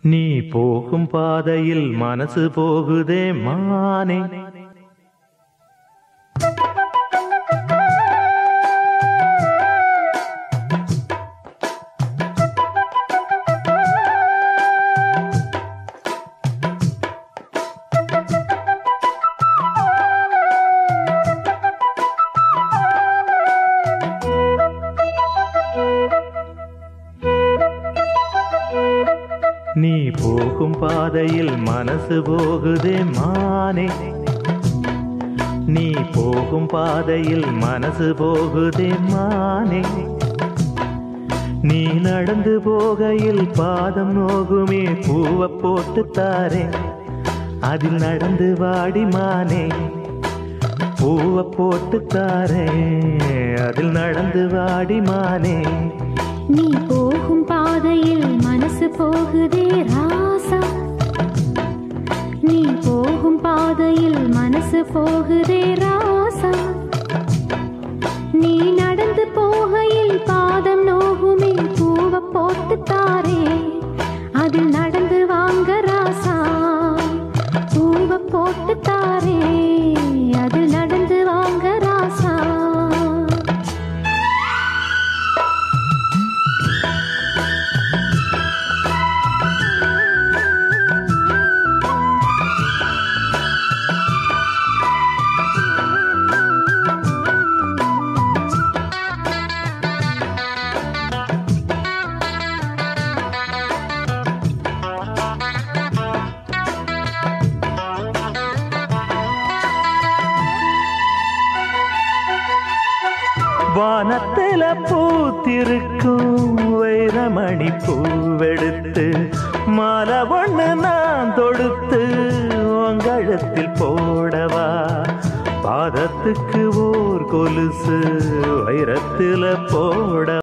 நீ போகும் பாதையில் மனசு போகுதே மானே நீ போகும் பாதையில் மனசு போகுதே மானே நீ போகும் பாதையில் மனசு போகுதே மானே நீ நடந்து போகையில் பாதம் நோகுமே பூவை போட்டு தாரே அதில் நடந்து வாடி மானே பூவை போட்டு தாரே அதில் நடந்து வாடி மானே நீ போகும் பாதையில் மனசு போகுதே ராசா நீ போகும் பாதையில் மனசு போகுதே ராசா நீ நடந்து போகையில் பாதம் நோகுமே பூவ போட்டு தாரே அதில் நடந்து வாங்க ராசா பூவ போட்டு தாரே அதில் நடந்து வாங்க ராசா வானத்தில பூத்திருக்கும் வைரமணி பூவெடுத்து மாலை ஒண்ணு நான் தொடுத்து உங்கழத்தில் போடவா பாதத்துக்கு ஓர் கொலுசு வைரத்தில போட